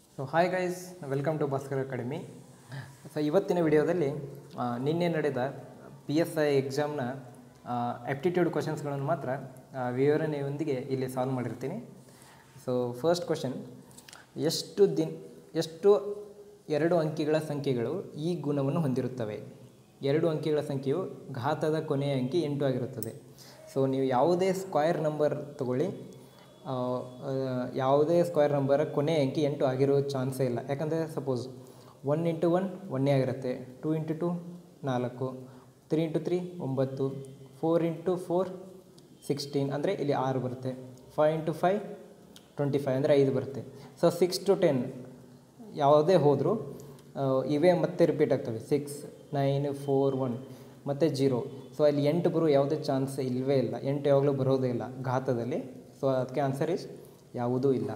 So hi guys welcome to Bhaskar academy so ಇವತ್ತಿನ ವಿಡಿಯೋದಲ್ಲಿ ಆ, ನಿನ್ನೆ ನಡೆದ ಪಿ ಎಸ್ ಐ ಎಕ್ಸಾಮ್ನ ಆ್ಯಪ್ಟಿಟ್ಯೂಡ್ ಕ್ವಶನ್ಸ್ಗಳನ್ನು ಮಾತ್ರ ಆ, ವಿವರಣೆಯೊಂದಿಗೆ ಇಲ್ಲಿ ಸಾಲ್ವ್ ಮಾಡಿರ್ತೀನಿ ಸೊ ಫಸ್ಟ್ ಕ್ವಶನ್ ಎಷ್ಟು ದಿನ ಎಷ್ಟು ಎರಡು ಅಂಕಿಗಳ ಸಂಖ್ಯೆಗಳು ಈ ಗುಣವನ್ನು ಹೊಂದಿರುತ್ತವೆ ಎರಡು ಅಂಕಿಗಳ ಸಂಖ್ಯೆಯು ಘಾತದ ಕೊನೆಯ ಅಂಕಿ ಎಂಟು ಆಗಿರುತ್ತದೆ ಸೊ ನೀವು ಯಾವುದೇ ಸ್ಕ್ವೈರ್ ನಂಬರ್ ತಗೊಳ್ಳಿ ಆ, ಆ, ಯಾವುದೇ ಸ್ಕ್ವೇರ್ ನಂಬರ್ ಕೊನೆ ಅಂಕಿ ಎಂಟು ಆಗಿರೋ ಚಾನ್ಸೇ ಇಲ್ಲ ಯಾಕಂದರೆ ಸಪೋಸ್ ಒನ್ ಇಂಟು ಒನ್ ಒನ್ನೇ ಆಗಿರುತ್ತೆ ಟೂ ಇಂಟು ಟು ನಾಲ್ಕು ತ್ರೀ ಇಂಟು ತ್ರೀ ಒಂಬತ್ತು ಫೋರ್ ಇಂಟು ಫೋರ್ ಸಿಕ್ಸ್ಟೀನ್ ಅಂದರೆ ಇಲ್ಲಿ ಆರು ಬರುತ್ತೆ five into five twenty five ಅಂದರೆ ಐದು ಬರುತ್ತೆ ಸೊ ಸಿಕ್ಸ್ ಟು ಟೆನ್ ಯಾವುದೇ ಹೋದರೂ ಇವೇ ಮತ್ತೆ ರಿಪೀಟ್ ಆಗ್ತವೆ ಸಿಕ್ಸ್ ನೈನ್ ಫೋರ್ ಒನ್ ಮತ್ತು ಜೀರೋ ಸೊ ಅಲ್ಲಿ ಎಂಟು ಬರೋ ಯಾವುದೇ ಚಾನ್ಸ್ ಇಲ್ಲವೇ ಇಲ್ಲ ಎಂಟು ಯಾವಾಗಲೂ ಬರೋದೇ ಇಲ್ಲ ಘಾತದಲ್ಲಿ ಸೊ ಅದಕ್ಕೆ ಆನ್ಸರ್ ಇಸ್ ಯಾವುದೂ ಇಲ್ಲ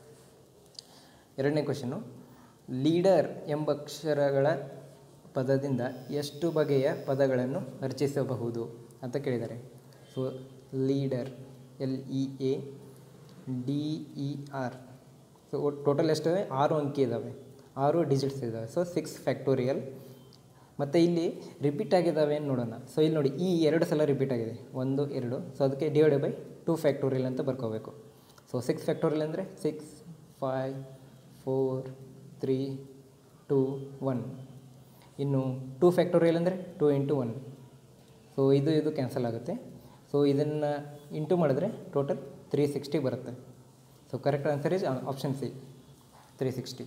ಎರಡನೇ ಕ್ವಶನು ಲೀಡರ್ ಎಂಬ ಅಕ್ಷರಗಳ ಪದದಿಂದ ಎಷ್ಟು ಬಗೆಯ ಪದಗಳನ್ನು ರಚಿಸಬಹುದು ಅಂತ ಕೇಳಿದ್ದಾರೆ so leader L E A D E R so total ಎಷ್ಟಿವೆ ಆರು ಅಂಕಿ ಇದ್ದಾವೆ ಆರು ಡಿಜಿಟ್ಸ್ ಇದ್ದಾವೆ ಸೊ ಸಿಕ್ಸ್ ಫ್ಯಾಕ್ಟೋರಿಯಲ್ ಮತ್ತು ಇಲ್ಲಿ ರಿಪೀಟ್ ಆಗಿದ್ದಾವೆ ಅಂತ ನೋಡೋಣ ಸೊ ಇಲ್ಲಿ ನೋಡಿ ಈ ಎರಡು ಸಲ ರಿಪೀಟ್ ಆಗಿದೆ ಒಂದು ಎರಡು ಸೊ ಅದಕ್ಕೆ ಡಿವೈಡ್ ಬೈ ಟೂ ಫ್ಯಾಕ್ಟೋರಿಯಲ್ ಅಂತ ಬರ್ಕೋಬೇಕು ಸೊ ಸಿಕ್ಸ್ ಫ್ಯಾಕ್ಟೋರಿಯಲ್ ಅಂದರೆ six five four three two one ಇನ್ನು ಟೂ ಫ್ಯಾಕ್ಟೋರಿಯಲ್ ಅಂದರೆ ಟೂ ಇಂಟು ಒನ್ ಸೊ ಇದು ಇದು ಕ್ಯಾನ್ಸಲ್ ಆಗುತ್ತೆ ಸೊ ಇದನ್ನು ಇಂಟು ಮಾಡಿದ್ರೆ ಟೋಟಲ್ ತ್ರೀ ಸಿಕ್ಸ್ಟಿ ಬರುತ್ತೆ so correct answer is option C three sixty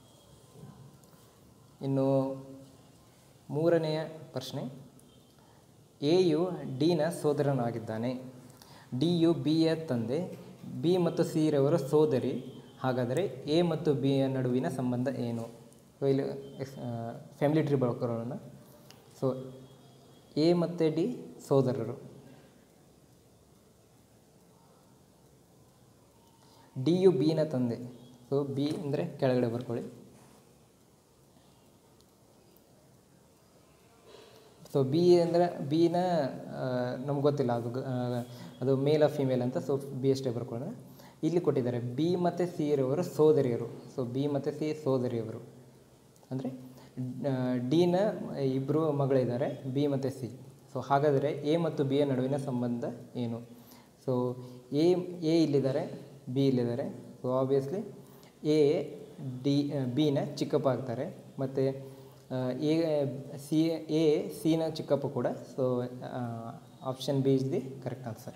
ಇನ್ನು ಮೂರನೆಯ ಪ್ರಶ್ನೆ ಎ ಯು ಡಿನ ಸೋದರನಾಗಿದ್ದಾನೆ ಡಿ ಯು ಬಿಯ ತಂದೆ ಬಿ ಮತ್ತು ಸಿ ರವರ ಸೋದರಿ ಹಾಗಾದರೆ ಎ ಮತ್ತು ಬಿಯ ನಡುವಿನ ಸಂಬಂಧ ಏನು ಸೊ ಇಲ್ಲಿ ಫ್ಯಾಮಿಲಿ ಟ್ರೀ ಬರ್ಕೊಳ್ಳೋಣ ಸೊ ಎ ಮತ್ತು ಡಿ ಸೋದರರು ಡಿ ಯು ಬಿನ ತಂದೆ ಸೊ ಬಿ ಅಂದರೆ ಕೆಳಗಡೆ ಬರ್ಕೊಳ್ಳಿ ಸೊ ಬಿ ಅಂದರೆ ಬಿನ ನಮ್ಗೆ ಗೊತ್ತಿಲ್ಲ ಅದು ಗ- ಆ, ಅದು ಮೇಲ್ ಫಿಮೇಲ್ ಅಂತ ಸೊ ಬಿ ಅಷ್ಟೇ ಬರ್ಕೊಳ್ಳೋಣ ಇಲ್ಲಿ ಕೊಟ್ಟಿದ್ದಾರೆ ಬಿ ಮತ್ತು ಸಿ ಇರುವವರು ಸೋದರಿಯರು ಸೊ ಬಿ ಮತ್ತು ಸಿ ಸೋದರಿಯವರು ಅಂದರೆ ಡಿನ ಇಬ್ಬರು ಮಗಳಿದ್ದಾರೆ ಬಿ ಮತ್ತು ಸಿ ಸೊ ಹಾಗಾದರೆ ಎ ಮತ್ತು ಬಿಯ ನಡುವಿನ ಸಂಬಂಧ ಏನು ಸೊ ಎ ಎ ಇಲ್ಲಿದ್ದಾರೆ ಬಿ ಇಲ್ಲಿದ್ದಾರೆ ಸೊ ಆಬ್ವಿಯಸ್ಲಿ ಎ ಡಿ ಬಿನ ಚಿಕ್ಕಪ್ಪ ಆಗ್ತಾರೆ ಮತ್ತು ಎ ಸಿ ಎ ಸಿನ ಚಿಕ್ಕಪ್ಪ ಕೂಡ so option B is the correct answer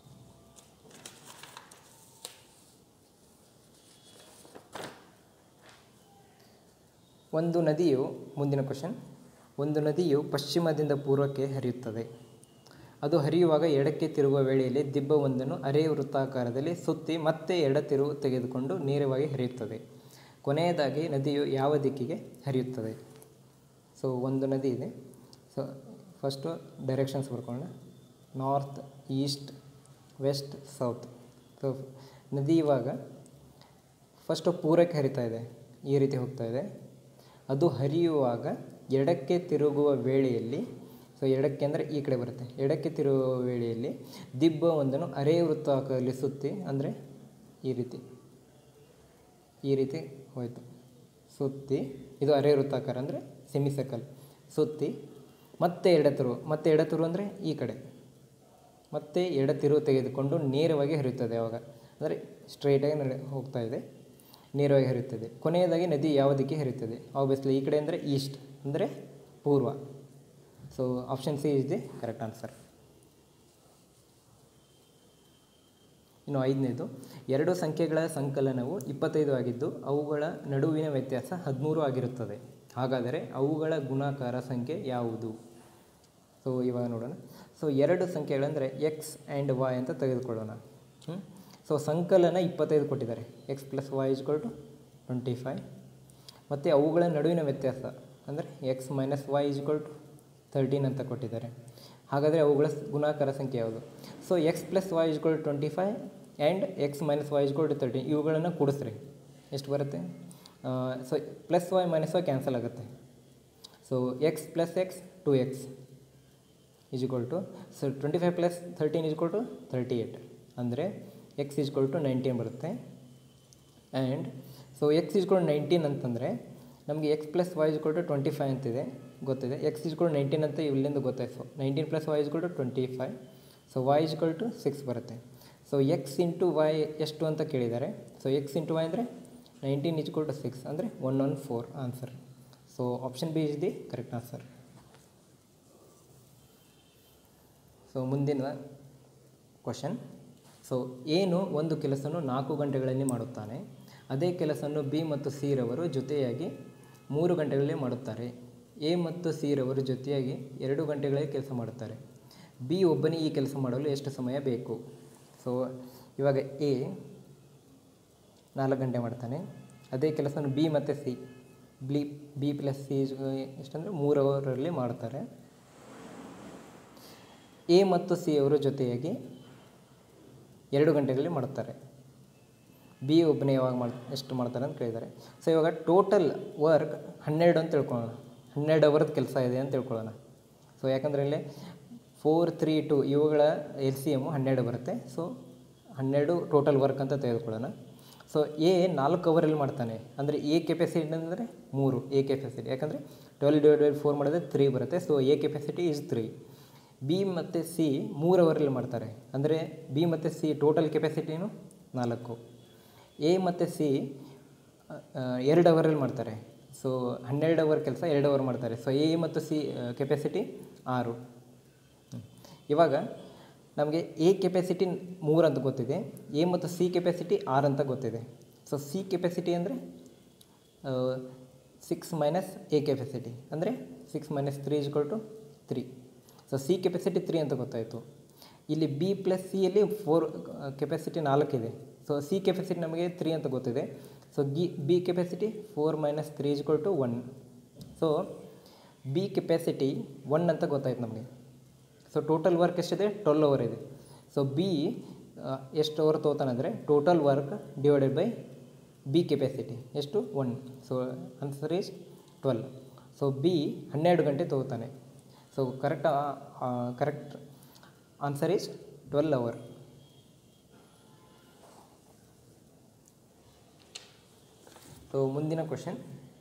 ಒಂದು ನದಿಯು ಮುಂದಿನ ಕ್ವಶನ್ ಒಂದು ನದಿಯು ಪಶ್ಚಿಮದಿಂದ ಪೂರ್ವಕ್ಕೆ ಹರಿಯುತ್ತದೆ ಅದು ಹರಿಯುವಾಗ ಎಡಕ್ಕೆ ತಿರುಗುವ ವೇಳೆಯಲ್ಲಿ ದಿಬ್ಬವೊಂದನ್ನು ಅರೆ ವೃತ್ತಾಕಾರದಲ್ಲಿ ಸುತ್ತಿ ಮತ್ತೆ ಎಡ ತಿರುವು ತೆಗೆದುಕೊಂಡು ನೇರವಾಗಿ ಹರಿಯುತ್ತದೆ ಕೊನೆಯದಾಗಿ ನದಿಯು ಯಾವ ದಿಕ್ಕಿಗೆ ಹರಿಯುತ್ತದೆ ಸೊ ಒಂದು ನದಿ ಇದೆ ಸೊ ಫಸ್ಟು ಡೈರೆಕ್ಷನ್ಸ್ ಬರ್ಕೊಳ್ಳೋಣ north east west south so ನದಿ ಇವಾಗ ಫಸ್ಟು ಪೂರಕ್ಕೆ ಹರಿತಾ ಇದೆ ಈ ರೀತಿ ಹೋಗ್ತಾ ಇದೆ ಅದು ಹರಿಯುವಾಗ ಎಡಕ್ಕೆ ತಿರುಗುವ ವೇಳೆಯಲ್ಲಿ ಸೊ ಎಡಕ್ಕೆ ಅಂದರೆ ಈ ಕಡೆ ಬರುತ್ತೆ ಎಡಕ್ಕೆ ತಿರುಗುವ ವೇಳೆಯಲ್ಲಿ ದಿಬ್ಬ ಒಂದನ್ನು ಅರೆ ವೃತ್ತಾಕಾರದಲ್ಲಿ ಸುತ್ತಿ ಅಂದರೆ ಈ ರೀತಿ ಈ ರೀತಿ ಹೋಯಿತು ಸುತ್ತಿ ಇದು ಅರೆ ವೃತ್ತಾಕಾರ ಅಂದರೆ ಸೆಮಿಸರ್ಕಲ್ ಸುತ್ತಿ ಮತ್ತೆ ಎಡ ತಿರುವು ಮತ್ತೆ ಎಡ ತಿರುವು ಅಂದರೆ ಈ ಕಡೆ ಮತ್ತೆ ಎಡ ತಿರುವು ತೆಗೆದುಕೊಂಡು ನೇರವಾಗಿ ಹರಿಯುತ್ತದೆ ಆವಾಗ ಅಂದರೆ ಸ್ಟ್ರೈಟಾಗಿ ನಡೆ ಹೋಗ್ತಾ ಇದೆ ನೇರವಾಗಿ ಹರಿಯುತ್ತದೆ ಕೊನೆಯದಾಗಿ ನದಿ ಯಾವ ದಿಕ್ಕಿಗೆ ಹರಿಯುತ್ತದೆ ಆಬ್ವಿಯಸ್ಲಿ ಈ ಕಡೆ ಅಂದರೆ ಈಸ್ಟ್ ಅಂದರೆ ಪೂರ್ವ so option C is the correct answer ಇನ್ನು ಐದನೇದು ಎರಡು ಸಂಖ್ಯೆಗಳ ಸಂಕಲನವು ಇಪ್ಪತ್ತೈದು ಆಗಿದ್ದು ಅವುಗಳ ನಡುವಿನ ವ್ಯತ್ಯಾಸ ಹದಿಮೂರು ಆಗಿರುತ್ತದೆ ಹಾಗಾದರೆ ಅವುಗಳ ಗುಣಾಕಾರ ಸಂಖ್ಯೆ ಯಾವುದು ಸೊ ಇವಾಗ ನೋಡೋಣ ಸೊ ಎರಡು ಸಂಖ್ಯೆಗಳಂದರೆ ಎಕ್ಸ್ ಆ್ಯಂಡ್ ವಾಯ್ ಅಂತ ತೆಗೆದುಕೊಳ್ಳೋಣ ಹ್ಮ್? ಸೊ ಸಂಕಲನ ಇಪ್ಪತ್ತೈದು ಕೊಟ್ಟಿದ್ದಾರೆ X plus Y is equal to twenty five ಮತ್ತು ಅವುಗಳ ನಡುವಿನ ವ್ಯತ್ಯಾಸ ಅಂದರೆ X minus Y is equal to thirteen ಅಂತ ಕೊಟ್ಟಿದ್ದಾರೆ ಹಾಗಾದರೆ ಅವುಗಳ ಸ್- ಗುಣಾಕಾರ ಸಂಖ್ಯೆ ಯಾವುದು so X plus Y is equal twenty five and X minus Y is equal to thirteen ಇವುಗಳನ್ನು ಕೂಡಿಸ್ರಿ ಎಷ್ಟು ಬರುತ್ತೆ so plus Y minus Y cancel ಆಗುತ್ತೆ so X plus X two X is equal to so twenty five plus thirteen is equal to thirty eight ಅಂದರೆ X is equal to nineteen ಬರುತ್ತೆ and so X is equal to nineteen ಅಂತಂದರೆ ನಮಗೆ X plus Y is equal to twenty five ಅಂತಿದೆ ಗೊತ್ತಿದೆ X is equal to nineteen ಅಂತ ಇಲ್ಲಿಂದ ಗೊತ್ತಾಯ್ತು nineteen plus Y is equal to twenty five so Y is equal to six ಬರುತ್ತೆ ಸೊ ಎಕ್ಸ್ ಇಂಟು ವೈ ಎಷ್ಟು ಅಂತ ಕೇಳಿದ್ದಾರೆ ಸೊ ಎಕ್ಸ್ ಇಂಟು ವೈ ಅಂದರೆ ನೈನ್ಟೀನ್ ಇಸ್ಕೊಲ್ ಟು ಸಿಕ್ಸ್ ಅಂದರೆ one one four answer so option B is the correct answer so ಮುಂದಿನ question so ಏನು ಒಂದು ಕೆಲಸವನ್ನು ನಾಲ್ಕು ಗಂಟೆಗಳಲ್ಲಿ ಮಾಡುತ್ತಾನೆ ಅದೇ ಕೆಲಸವನ್ನು ಬಿ ಮತ್ತು ಸಿ ರವರು ಜೊತೆಯಾಗಿ ಮೂರು ಗಂಟೆಗಳಲ್ಲಿ ಮಾಡುತ್ತಾರೆ ಎ ಮತ್ತು ಸಿ ರವರು ಜೊತೆಯಾಗಿ ಎರಡು ಗಂಟೆಗಳಲ್ಲಿ ಕೆಲಸ ಮಾಡುತ್ತಾರೆ ಬಿ ಒಬ್ಬನೇ ಈ ಕೆಲಸ ಮಾಡಲು ಎಷ್ಟು ಸಮಯ ಬೇಕು ಸೊ ಇವಾಗ ಎ ನಾಲ್ಕು ಗಂಟೆ ಮಾಡ್ತಾನೆ ಅದೇ ಕೆಲಸವನ್ನು ಬಿ ಮತ್ತು ಸಿ ಬ್ಲಿ ಬಿ ಪ್ಲಸ್ ಸಿ ಎಷ್ಟಂದರೆ ಮೂರು ಅವರಲ್ಲಿ ಮಾಡ್ತಾರೆ ಎ ಮತ್ತು ಸಿ ಅವರು ಜೊತೆಯಾಗಿ ಎರಡು ಗಂಟೆಗಳಲ್ಲಿ ಮಾಡುತ್ತಾರೆ ಬಿ ಒಬ್ಬನೇ ಯಾವಾಗ ಮಾಡಿ ಎಷ್ಟು ಮಾಡ್ತಾರೆ ಅಂತ ಕೇಳಿದ್ದಾರೆ ಸೊ ಇವಾಗ ಟೋಟಲ್ ವರ್ಕ್ ಹನ್ನೆರಡು ಅಂತ ತಿಳ್ಕೊಳ್ಳೋಣ ಹನ್ನೆರಡು ಅವರ್ದು ಕೆಲಸ ಇದೆ ಅಂತ ತಿಳ್ಕೊಳ್ಳೋಣ ಸೊ ಯಾಕಂದರೆ ಇಲ್ಲಿ ಫೋರ್ ತ್ರೀ ಟು ಇವುಗಳ ಎಲ್ ಸಿ ಎಮ್ಮು ಹನ್ನೆರಡು ಬರುತ್ತೆ ಸೊ ಹನ್ನೆರಡು ಟೋಟಲ್ ವರ್ಕ್ ಅಂತ ತೆಗೆದುಕೊಳ್ಳೋಣ ಸೊ ಎ ನಾಲ್ಕು ಅವರಲ್ಲಿ ಮಾಡ್ತಾನೆ ಅಂದರೆ ಎ ಕೆಪಾಸಿಟಿ ಅಂದರೆ ಮೂರು ಎ ಕೆಪಾಸಿಟಿ ಯಾಕಂದರೆ ಟ್ವೆಲ್ ಡಿವೈಡ್ ಬೈ ಫೋರ್ ಮಾಡಿದ್ರೆ ತ್ರೀ ಬರುತ್ತೆ so A capacity is three B ಮತ್ತು ಸಿ ಮೂರು ಅವರಲ್ಲಿ ಮಾಡ್ತಾರೆ ಅಂದರೆ ಬಿ ಮತ್ತು ಸಿ ಟೋಟಲ್ ಕೆಪಾಸಿಟಿನೂ ನಾಲ್ಕು ಎ ಮತ್ತು ಸಿ ಎರಡು ಅವರಲ್ಲಿ ಮಾಡ್ತಾರೆ ಸೊ ಹನ್ನೆರಡು ಅವರ್ ಕೆಲಸ ಎರಡು ಅವರ್ ಮಾಡ್ತಾರೆ ಸೊ ಎ ಮತ್ತು ಸಿ ಕೆಪಾಸಿಟಿ ಆರು ಹ್ಮ್. ಇವಾಗ ನಮಗೆ ಎ ಕೆಪಾಸಿಟಿ ಮೂರು ಅಂತ ಗೊತ್ತಿದೆ ಎ ಮತ್ತು ಸಿ ಕೆಪಾಸಿಟಿ ಆರು ಅಂತ ಗೊತ್ತಿದೆ ಸೊ ಸಿ ಕೆಪಾಸಿಟಿ ಅಂದರೆ ಸಿಕ್ಸ್ ಮೈನಸ್ ಎ ಕೆಪಾಸಿಟಿ ಅಂದರೆ six minus three is equal to three so C capacity three ಅಂತ ಗೊತ್ತಾಯಿತು ಇಲ್ಲಿ ಬಿ ಪ್ಲಸ್ ಸಿಯಲ್ಲಿ ಫೋರ್ ಕೆಪಾಸಿಟಿ ನಾಲ್ಕಿದೆ ಸೊ ಸಿ ಕೆಪಾಸಿಟಿ ನಮಗೆ ತ್ರೀ ಅಂತ ಗೊತ್ತಿದೆ ಸೊ ಗಿ B capacity four minus three is equal to one so B capacity one ಅಂತ ಗೊತ್ತಾಯ್ತು ನಮಗೆ ಸೊ ಟೋಟಲ್ ವರ್ಕ್ ಎಷ್ಟಿದೆ ಟ್ವೆಲ್ ಅವರ್ ಇದೆ ಸೊ ಬಿ ಎಷ್ಟು ಅವರ್ ತೊಗೋತಾನಂದರೆ total work divided by B capacity ಎಷ್ಟು one so answer is twelve so B ಹನ್ನೆರಡು ಗಂಟೆ ತೊಗೋತಾನೆ so correct correct answer is twelve hour so ಮುಂದಿನ ಕ್ವಶನ್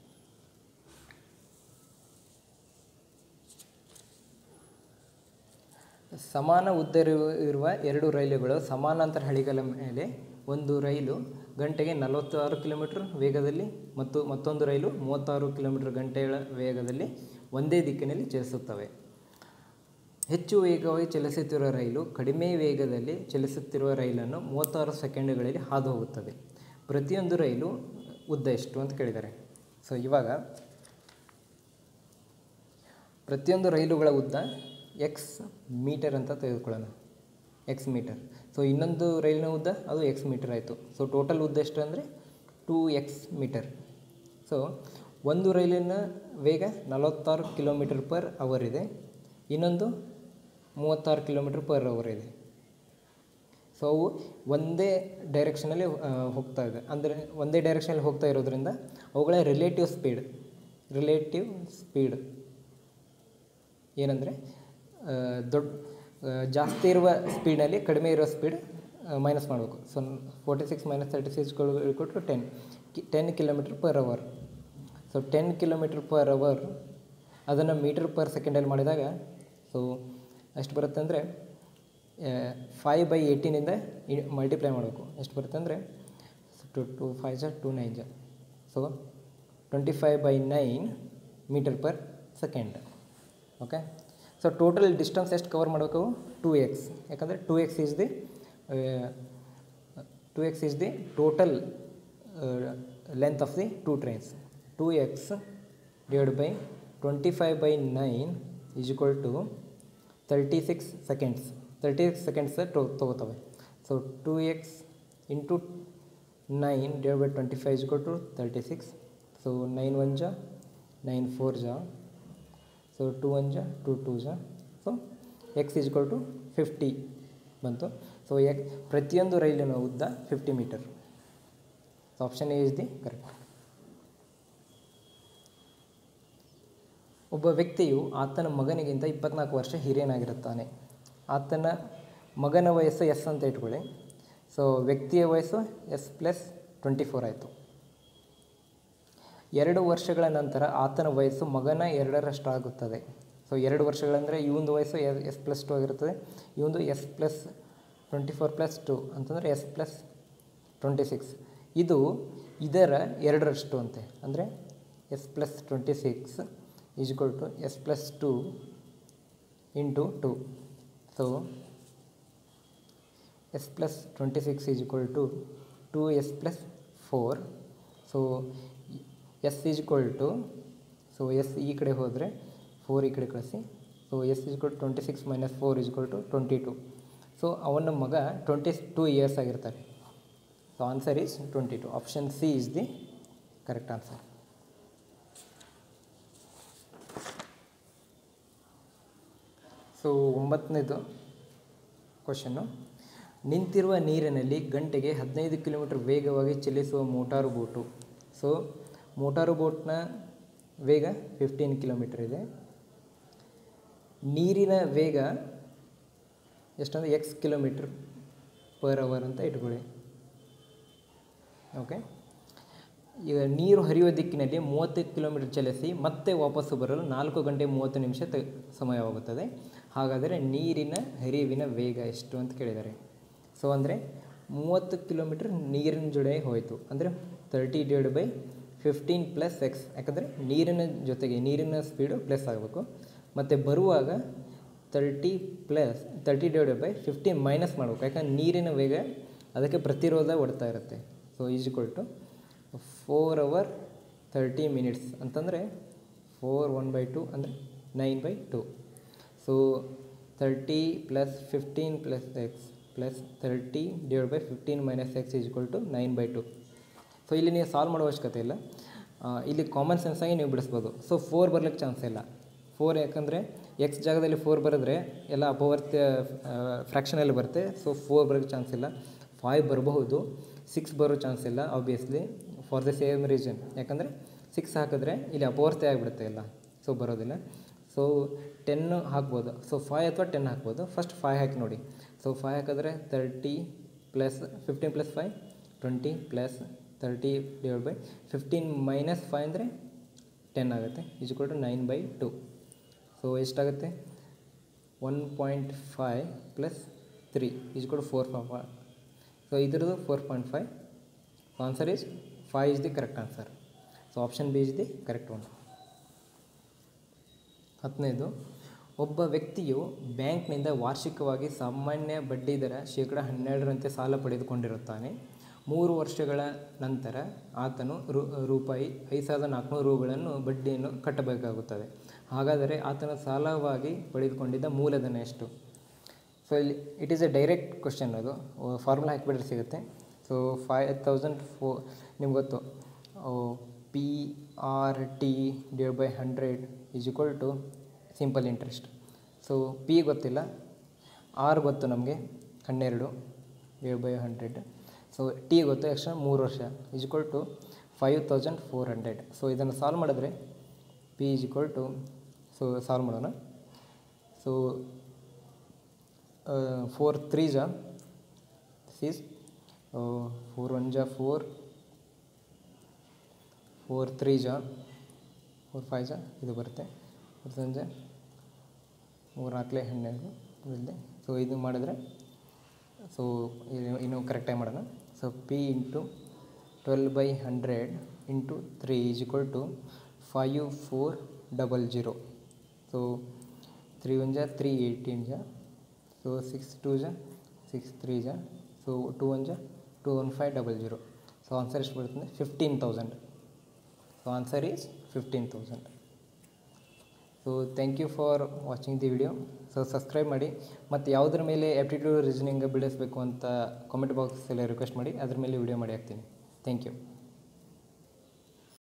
ಸಮಾನ ಉದ್ದ ಇರುವ- ಇರುವ ಎರಡು ರೈಲುಗಳು ಸಮಾನಾಂತರ ಹಳಿಗಳ ಮೇಲೆ ಒಂದು ರೈಲು ಗಂಟೆಗೆ ನಲವತ್ತಾರು ಕಿಲೋಮೀಟರ್ ವೇಗದಲ್ಲಿ ಮತ್ತು ಮತ್ತೊಂದು ರೈಲು ಮೂವತ್ತಾರು ಕಿಲೋಮೀಟರ್ ಗಂಟೆಗಳ ವೇಗದಲ್ಲಿ ಒಂದೇ ದಿಕ್ಕಿನಲ್ಲಿ ಚಲಿಸುತ್ತವೆ ಹೆಚ್ಚು ವೇಗವಾಗಿ ಚಲಿಸುತ್ತಿರುವ ರೈಲು ಕಡಿಮೆ ವೇಗದಲ್ಲಿ ಚಲಿಸುತ್ತಿರುವ ರೈಲನ್ನು ಮೂವತ್ತಾರು ಸೆಕೆಂಡುಗಳಲ್ಲಿ ಹಾದು ಹೋಗುತ್ತದೆ ಪ್ರತಿಯೊಂದು ರೈಲು ಉದ್ದ ಎಷ್ಟು ಅಂತ ಕೇಳಿದ್ದಾರೆ ಸೊ ಇವಾಗ ಪ್ರತಿಯೊಂದು ರೈಲುಗಳ ಉದ್ದ ಎಕ್ಸ್ ಮೀಟರ್ ಅಂತ ತೆಗೆದುಕೊಳ್ಳೋಣ ಎಕ್ಸ್ ಮೀಟರ್ ಸೊ ಇನ್ನೊಂದು ರೈಲಿನ ಉದ್ದ ಅದು ಎಕ್ಸ್ ಮೀಟರ್ ಆಯಿತು ಸೊ ಟೋಟಲ್ ಉದ್ದ ಎಷ್ಟು ಅಂದರೆ ಟೂ ಎಕ್ಸ್ ಮೀಟರ್ ಸೊ ಒಂದು ರೈಲಿನ ವೇಗ ನಲವತ್ತಾರು ಕಿಲೋಮೀಟರ್ ಪರ್ ಅವರ್ ಇದೆ ಇನ್ನೊಂದು ಮೂವತ್ತಾರು ಕಿಲೋಮೀಟರ್ ಪರ್ ಅವರ್ ಇದೆ ಸೊ ಅವು ಒಂದೇ ಡೈರೆಕ್ಷನಲ್ಲಿ ಹೋಗ್ತಾ ಇದೆ ಅಂದರೆ ಒಂದೇ ಡೈರೆಕ್ಷನಲ್ಲಿ ಹೋಗ್ತಾ ಇರೋದ್ರಿಂದ ಅವುಗಳ ರಿಲೇಟಿವ್ ಸ್ಪೀಡ್ ರಿಲೇಟಿವ್ ಸ್ಪೀಡ್ ಏನಂದರೆ ದೊಡ್ಡ ಆ, ಜಾಸ್ತಿ ಇರುವ ಸ್ಪೀಡಲ್ಲಿ ಕಡಿಮೆ ಇರುವ ಸ್ಪೀಡ್ ಮೈನಸ್ ಮಾಡಬೇಕು so forty six minus thirty six ಕೊಟ್ಟು ten ten kilometre per hour so ten kilometre per hour ಅದನ್ನು ಮೀಟರ್ ಪರ್ ಸೆಕೆಂಡಲ್ಲಿ ಮಾಡಿದಾಗ ಸೊ ಎಷ್ಟು ಬರುತ್ತೆ ಅಂದರೆ ಫೈವ್ ಬೈ ಏಯ್ಟೀನಿಂದ ಮಲ್ಟಿಪ್ಲೈ ಮಾಡಬೇಕು ಎಷ್ಟು ಬರುತ್ತೆ ಅಂದರೆ ಟು ಟು ಫೈವ್ ಜಾ ಟು ನೈನ್ ಜಾ so twenty five by nine metre per second okay so total distance ಎಷ್ಟು ಕವರ್ ಮಾಡಬೇಕು ಟೂ ಎಕ್ಸ್ ಯಾಕಂದರೆ two X is the two X is the total length of the two trains two X divide by twenty five by nine is equal to thirty six seconds thirty six seconds ತೊಗೋತವೆ so two X into nine divide by twenty five is to thirty six so nine one ಜಾ nine four ಜಾ so two one ಜಾ two two ಜಾ so X is two fifty ಬಂತು so ಎಕ್ ಪ್ರತಿಯೊಂದು ರೈಲಿನ ಉದ್ದ fifty metre so option A is the correct ಒಬ್ಬ ವ್ಯಕ್ತಿಯು ಆತನ ಮಗನಿಗಿಂತ ಇಪ್ಪತ್ನಾಲ್ಕು ವರ್ಷ ಹಿರಿಯನಾಗಿರುತ್ತಾನೆ ಆತನ ಮಗನ ವಯಸ್ಸು ಎಸ್ ಅಂತ ಇಟ್ಕೊಳ್ಳಿ ಸೊ ವ್ಯಕ್ತಿಯ ವಯಸ್ಸು ಎಸ್ ಪ್ಲಸ್ ಟ್ವೆಂಟಿ ಫೋರ್ ಆಯಿತು ಎರಡು ವರ್ಷಗಳ ನಂತರ ಆತನ ವಯಸ್ಸು ಮಗನ ಎರಡರಷ್ಟಾಗುತ್ತದೆ ಸೊ ಎರಡು ವರ್ಷಗಳಂದರೆ ಇವೊಂದು ವಯಸ್ಸು ಎಸ್ ಪ್ಲಸ್ ಟು ಆಗಿರುತ್ತದೆ ಇವೊಂದು S plus twenty four plus two ಅಂತಂದರೆ ಎಸ್ ಪ್ಲಸ್ ಟ್ವೆಂಟಿ ಸಿಕ್ಸ್ ಇದು ಇದರ ಎರಡರಷ್ಟು ಅಂತೆ ಅಂದರೆ S plus twenty six is equal to S plus two into two so S plus twenty six is equal to two S plus four so S is equal to so S ಈ ಕಡೆ ಹೋದರೆ four ಈ ಕಡೆ ಕಳಿಸಿ so S is equal twenty six minus four is equal to twenty two so ಅವನ ಮಗ twenty two years ಆಗಿರ್ತಾರೆ so answer is twenty two option C is the correct answer so ಒಂಬತ್ತನೇದು ಕ್ವಶನ್ನು ನಿಂತಿರುವ ನೀರಿನಲ್ಲಿ ಗಂಟೆಗೆ ಹದಿನೈದು ಕಿಲೋಮೀಟರ್ ವೇಗವಾಗಿ ಚಲಿಸುವ ಮೋಟಾರು ಬೋಟು ಸೊ ಮೋಟಾರು ಬೋಟ್ನ ವೇಗ ಫಿಫ್ಟೀನ್ ಕಿಲೋಮೀಟರ್ ಇದೆ ನೀರಿನ ವೇಗ ಎಷ್ಟಂದರೆ ಎಕ್ಸ್ ಕಿಲೋಮೀಟ್ರ್ ಪರ್ ಅವರ್ ಅಂತ ಇಟ್ಕೊಳ್ಳಿ ಓಕೆ ಈಗ ನೀರು ಹರಿಯುವ ದಿಕ್ಕಿನಲ್ಲಿ ಮೂವತ್ತು ಕಿಲೋಮೀಟರ್ ಚಲಿಸಿ ಮತ್ತೆ ವಾಪಸ್ಸು ಬರಲು ನಾಲ್ಕು ಗಂಟೆ ಮೂವತ್ತು ನಿಮಿಷ ತ ಸಮಯವಾಗುತ್ತದೆ ಹಾಗಾದರೆ ನೀರಿನ ಹರಿವಿನ ವೇಗ ಎಷ್ಟು ಅಂತ ಕೇಳಿದ್ದಾರೆ ಸೊ ಅಂದರೆ ಮೂವತ್ತು ಕಿಲೋಮೀಟ್ರ್ ನೀರಿನ ಜೊತೆ ಹೋಯಿತು ಅಂದರೆ thirty divide by fifteen plus X ಯಾಕಂದರೆ ನೀರಿನ ಜೊತೆಗೆ ನೀರಿನ ಸ್ಪೀಡು ಪ್ಲಸ್ ಆಗಬೇಕು ಮತ್ತು ಬರುವಾಗ thirty plus thirty divide by fifteen minus ಮಾಡಬೇಕು ಯಾಕಂದ್ರೆ ನೀರಿನ ವೇಗ ಅದಕ್ಕೆ ಪ್ರತಿರೋಧ ಒಡ್ತಾ ಇರುತ್ತೆ so is equal to four hour thirty minutes ಅಂತಂದರೆ ಫೋರ್ ಒನ್ ಬೈ ಟು ಅಂದರೆ nine by two so thirty plus fifteen plus X plus thirty divide by fifteen minus X is equal to nine by two so ಇಲ್ಲಿ ನೀವು solve ಮಾಡೋ ಅವಶ್ಯಕತೆ ಇಲ್ಲ ಆ, ಇಲ್ಲಿ common ಸೆನ್ಸಾಗಿ ನೀವು ಬಿಡಿಸ್ಬೋದು ಸೊ ಫೋರ್ ಬರ್ಲಿಕ್ಕೆ ಚಾನ್ಸ್ ಇಲ್ಲ ಫೋರ್ ಯಾಕಂದರೆ ಎಕ್ಸ್ ಜಾಗದಲ್ಲಿ ಫೋರ್ ಬರೆದ್ರೆ ಎಲ್ಲ ಅಪವರ್ತ್ಯ ಫ್ರ್ಯಾಕ್ಷನಲ್ಲಿ ಬರುತ್ತೆ ಸೊ ಫೋರ್ ಬರೋಕ್ಕೆ ಚಾನ್ಸ್ ಇಲ್ಲ ಫೈವ್ ಬರಬಹುದು ಸಿಕ್ಸ್ ಬರೋ ಚಾನ್ಸ್ ಇಲ್ಲ obviously for the same reason ಯಾಕಂದರೆ ಸಿಕ್ಸ್ ಹಾಕಿದ್ರೆ ಇಲ್ಲಿ ಅಪವರ್ತ್ಯ ಆಗಿಬಿಡುತ್ತೆ ಎಲ್ಲ ಸೊ ಬರೋದಿಲ್ಲ ಸೊ ಟೆನ್ನು ಹಾಕ್ಬೋದು ಸೊ ಫೈವ್ ಅಥವಾ ಟೆನ್ ಹಾಕ್ಬೋದು ಫಸ್ಟ್ ಫೈವ್ ಹಾಕಿ ನೋಡಿ ಸೊ ಫೈವ್ ಹಾಕಿದ್ರೆ thirty plus fifteen plus five twenty plus thirty divide by fifteen minus five ಅಂದರೆ ಟೆನ್ ಆಗುತ್ತೆ is equal to nine by two so ಎಷ್ಟಾಗುತ್ತೆ one point five plus three is equal to four five so ಇದ್ರದ್ದು four point five answer is five is the correct answer so option B is the correct one ಹತ್ತನೇದು ಒಬ್ಬ ವ್ಯಕ್ತಿಯು ಬ್ಯಾಂಕ್ನಿಂದ ವಾರ್ಷಿಕವಾಗಿ ಸಾಮಾನ್ಯ ಬಡ್ಡಿ ದರ ಶೇಕಡ ಹನ್ನೆರಡರಂತೆ ಸಾಲ ಪಡೆದುಕೊಂಡಿರುತ್ತಾನೆ ಮೂರು ವರ್ಷಗಳ ನಂತರ ಆತನು ರು ರೂಪಾಯಿ ಐದು ಸಾವಿರದ ನಾಲ್ಕುನೂರು ರೂಗಳನ್ನು ಬಡ್ಡಿಯನ್ನು ಕಟ್ಟಬೇಕಾಗುತ್ತದೆ ಹಾಗಾದರೆ ಆತನ ಸಾಲವಾಗಿ ಪಡೆದುಕೊಂಡಿದ್ದ ಮೂಲಧನ ಎಷ್ಟು ಸೊ ಇಲ್ಲಿ it is a direct question ಅದು ಫಾರ್ಮುಲಾ ಹಾಕಿಬಿಟ್ರೆ ಸಿಗುತ್ತೆ ಸೊ ಫೈವ್ ತೌಸಂಡ್ ಫೋ ನಿಮ್ಗೆ ಗೊತ್ತು P R T divide by hundred is equal to simple interest so P ಗೊತ್ತಿಲ್ಲ ಆರ್ ಗೊತ್ತು ನಮಗೆ ಹನ್ನೆರಡು divide by hundred so T ಗೊತ್ತು ಎಕ್ಸ್ಟ್ರಾ ಮೂರು ವರ್ಷ is equal to five thousand four hundred so ಇದನ್ನು ಸಾಲ್ವ್ ಮಾಡಿದ್ರೆ P is equal to so solve ಮಾಡೋಣ ಸೊ ಫೋರ್ ತ್ರೀ ಜಾ ದಿಸ್ ಈಸ್ ಫೋರ್ ಒನ್ ಜಾ ಫೋರ್ ಫೋರ್ ತ್ರೀ ಜಾ four five ಜಾ ಇದು ಬರುತ್ತೆ ಫೋರ್ ಸೆವೆನ್ ಜಾ ಮೂರು ನಾಲ್ಕಲೇ ಹನ್ನೆರಡು ಇಲ್ಲದೆ ಸೊ ಇದು ಮಾಡಿದ್ರೆ ಸೊ ಇನ್ನು ಕರೆಕ್ಟಾಗಿ ಮಾಡೋಣ so P into twelve by hundred into three is equal to five four double zero so three one ಜಾ ತ್ರೀ ಏಯ್ಟೀನ್ ಜಾ ಸೊ ಸಿಕ್ಸ್ ಟೂ ಜಾ ಸಿಕ್ಸ್ ತ್ರೀ ಜಾ ಸೊ ಟೂ ಒನ್ ಜಾ two one five double zero so answer ಎಷ್ಟು ಬರ್ತದೆ fifteen thousand so answer is fifteen thousand so thank you for watching the video so subscribe ಮಾಡಿ ಮತ್ತು ಯಾವುದ್ರ ಮೇಲೆ aptitude reasoning ಬಿಡಿಸ್ಬೇಕು ಅಂತ ಕಾಮೆಂಟ್ ಬಾಕ್ಸಲ್ಲಿ ರಿಕ್ವೆಸ್ಟ್ ಮಾಡಿ ಅದ್ರ ಮೇಲೆ ವಿಡಿಯೋ ಮಾಡಿ ಹಾಕ್ತೀನಿ ಥ್ಯಾಂಕ್ ಯು